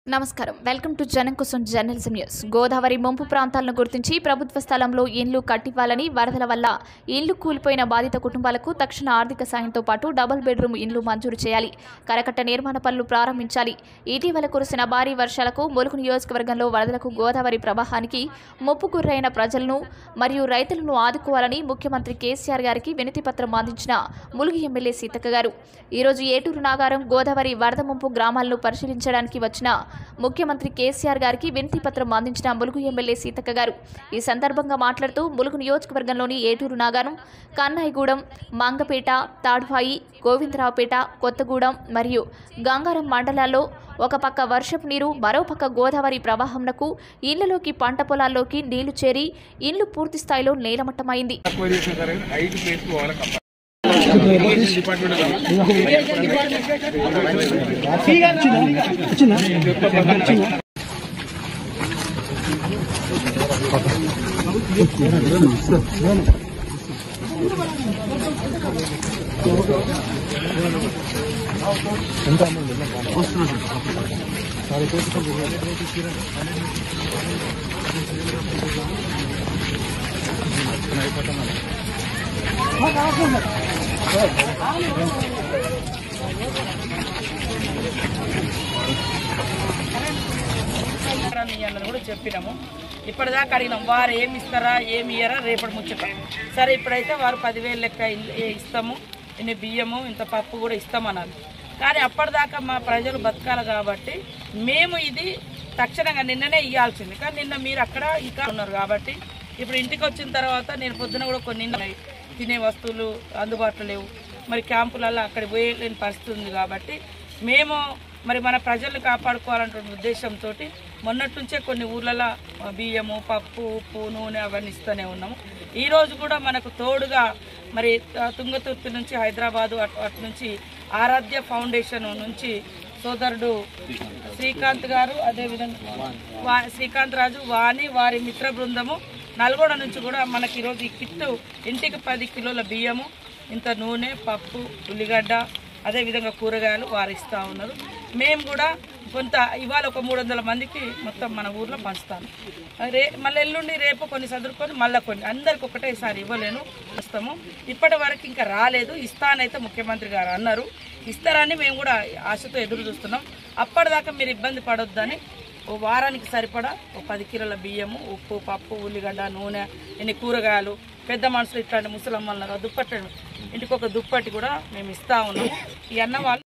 నమస్కారం welcome to జనం కోసం జర్నలిజం న్యూస్ గోదావరి ముంపు ప్రాంతాలను గుర్తించి ప్రభుత్వ స్థలంలో ఇండ్లు కట్టివ్వాలని వరదల వల్ల ఇండ్లు కూలిపోయిన బాధిత కుటుంబాలకు తక్షణ ఆర్థిక సాయంతో పాటు డబుల్ బెడ్రూమ్ ఇండ్లు మంజూరు చేయాలి కరకట్ట నిర్మాణ పనులు ప్రారంభించాలి ఇటీవల కురిసిన భారీ వర్షాలకు ములుగు నియోజకవర్గంలో వరదలకు గోదావరి ప్రవాహానికి ముప్పు గురైన ప్రజలను మరియు రైతులను ఆదుకోవాలని ముఖ్యమంత్రి కేసీఆర్ గారికి వినతి పత్రం అందించిన ములుగు ఎమ్మెల్యే సీతక్క గారు ఈరోజు ఏటూరు నాగారం గోదావరి వరద ముంపు గ్రామాలను పరిశీలించడానికి వచ్చిన ముఖ్యమంత్రి కేసీఆర్ గారికి వినతి పత్రం అందించిన ములుగు ఎమ్మెల్యే సీతక్క గారు ఈ సందర్భంగా మాట్లాడుతూ ములుగు నియోజకవర్గంలోని ఏటూరు నాగారం కన్నాయిగూడెం మంగపేట తాడ్వాయి గోవిందరావుపేట కొత్తగూడెం మరియు గంగారం మండలాల్లో ఒక పక్క వర్షపు నీరు మరో పక్క గోదావరి ప్రవాహంనకు ఇళ్లలోకి పంట పొలాల్లోకి నీళ్లు చేరి ఇళ్లు పూర్తి స్థాయిలో నేలమట్టమైంది తక్కువ చేసిన సరే ఐదు ప్లేస్ పోవాలి కంపల్సరీ డిపార్ట్మెంట్ ఇస్తారని అన్నది కూడా చెప్పినాము ఇప్పటిదాకా అడిగినాం వారు ఏమి ఇస్తారా ఏమి ఇయ్యరా రేపటి ముచ్చట సరే ఇప్పుడైతే వారు పదివేలు లెక్క ఇల్- ఏ ఇస్తాము ఇన్ని బియ్యము ఇంత పప్పు కూడా ఇస్తామన్నారు కానీ అప్పటిదాకా మా ప్రజలు బతకాలి కాబట్టి మేము ఇది తక్షణంగా నిన్ననే ఇవ్వాల్సింది కానీ నిన్న మీరు అక్కడ ఇంకా ఉన్నారు కాబట్టి ఇప్పుడు ఇంటికి వచ్చిన తర్వాత నేను పొద్దున కూడా కొన్ని ఉన్నాయి. తినే వస్తువులు అందుబాటులో లేవు మరి క్యాంపులలో అక్కడ పోయలేని పరిస్థితి ఉంది కాబట్టి మేము మరి మన ప్రజల్ని కాపాడుకోవాలనే ఉద్దేశంతో మొన్నటి నుంచే కొన్ని ఊర్లలో ఆ, బియ్యము పప్పు ఉప్పు నూనె అవన్నీ ఇస్తూనే ఉన్నాము ఈ రోజు కూడా మనకు తోడుగా మరి ఆ, తుంగతుర్తి నుంచి హైదరాబాదు అటు అటు నుంచి ఆరాధ్య ఫౌండేషన్ నుంచి సోదరుడు శ్రీకాంత్ గారు అదేవిధంగా వా శ్రీకాంత్ రాజు వాణి వారి మిత్ర బృందము నల్గొండ నుంచి కూడా మనకి ఈరోజు ఈ కిట్టు ఇంటికి పది కిలోల బియ్యము ఇంత నూనె పప్పు ఉల్లిగడ్డ అదేవిధంగా కూరగాయలు వారు ఇస్తూ ఉన్నారు మేము కూడా కొంత ఇవాళ ఒక మూడు వందల మందికి మొత్తం మన ఊర్లో పంచుతాను రే మళ్ళీ ఎల్లుండి రేపు కొన్ని చదువుకొని మళ్ళీ కొన్ని అందరికి ఒకటేసారి ఇవ్వలేను ఇస్తాము ఇప్పటి వరకు ఇంకా రాలేదు ఇస్తానైతే ముఖ్యమంత్రి గారు అన్నారు ఇస్తారని మేము కూడా ఆశతో ఎదురు చూస్తున్నాం అప్పటిదాకా మీరు ఇబ్బంది పడొద్దని ఓ వారానికి సరిపడా ఓ పది కిలోల బియ్యము ఉప్పు పప్పు ఉల్లిగడ్డ నూనె ఎన్ని కూరగాయలు పెద్ద మనుషులు ఇట్లాంటి ముసలమ్మలు దుప్పటి ఇంటికి ఒక దుప్పటి కూడా మేము ఇస్తా ఉన్నాము ఈ అన్న వాళ్ళు